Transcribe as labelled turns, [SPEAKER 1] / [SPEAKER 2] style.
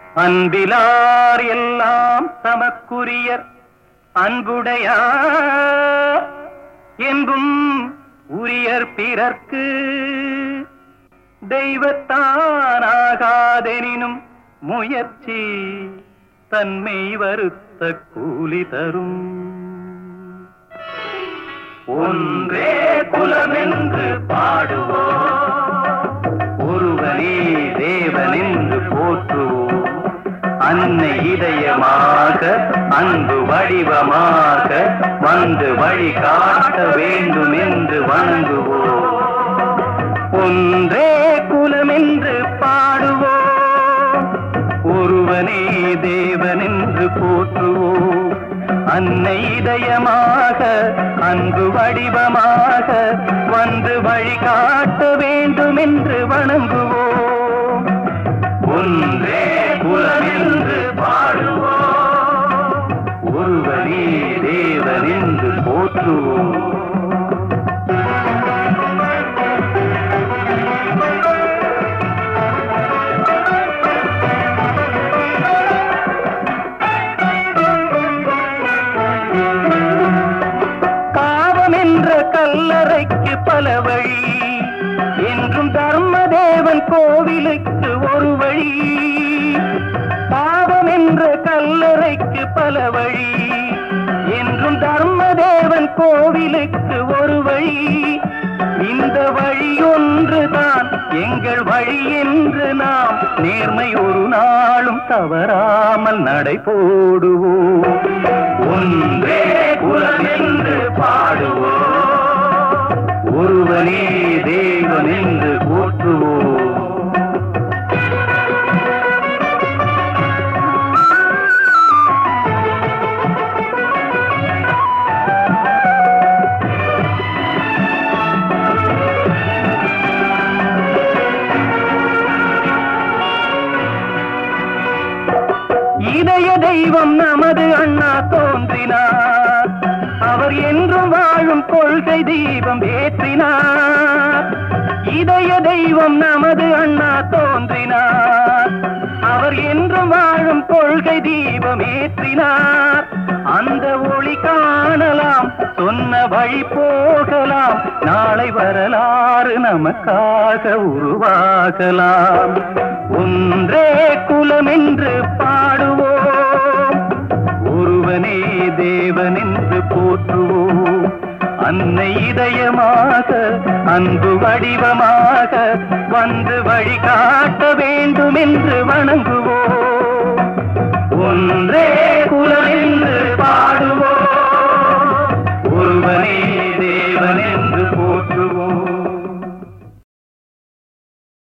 [SPEAKER 1] அன்பிலார் எல்லாம் தமக்குரியர் அன்புடையார் என்பும் உரியர் பிறர்க்கு தெய்வத்தானாகாதெனினும் முயற்சி தன்மை வருத்த கூலி தரும் ஒன்றே குலமென்று பாடுவோம் ஒருவனே தேவனென்று போற்றுவோம் அன்னை இதயமாக அன்பு வடிவமாக வந்து வழி காட்ட வேண்டும் என்று வணங்குவோம் ஒன்றே குலமென்று பாடுவோம் ஒருவனே தேவனென்று போற்றுவோம் அன்னை இதயமாக அன்பு வடிவமாக வந்து வழி காட்ட வேண்டும் என்று வணங்குவோம் ஒன்றே குலமென்று பாடுவோம் ஒருவனே தேவனென்று போற்றுவோம் பாவம் என்ற கல்லறைக்கு பல வழி என்றும் தர்மதேவன் கோவிலுக்கு ஒரு வழி பாவம் என்ற கல்லறைக்கு பல வழி என்றும் தர்மதேவன் கோவிலுக்கு ஒரு வழி இந்த வழி ஒன்றுதான் எங்கள் வழி என்று நாம் நேர்மை ஒரு நாளும் தவறாமல் நடை போடுவோம் ஒன்றே குலம் என்று பாடுவோம் ஒருவனே தேவன் என்று போற்றுவோம் இதய தெய்வம் நமது அண்ணா தோன்றினார் அவர் என்றும் வாழும் கொள்கை தீபம் ஏற்றினார் இதய தெய்வம் நமது அண்ணா தோன்றினார் அவர் என்றும் வாழும் கொள்கை தீபம் ஏற்றினார் அந்த ஒளி காணலாம் சொன்ன வழி போகலாம் நாளை வரலாறு நமக்காக உருவாகலாம் ஒன்றே குலம் என்று பாடுவோம் ஒருவனே தேவன் என்று போற்றுவோம் அன்னை இதயமாக அன்பு வடிவமாக வந்து வழி காட்ட வேண்டும் என்று வணங்குவோம்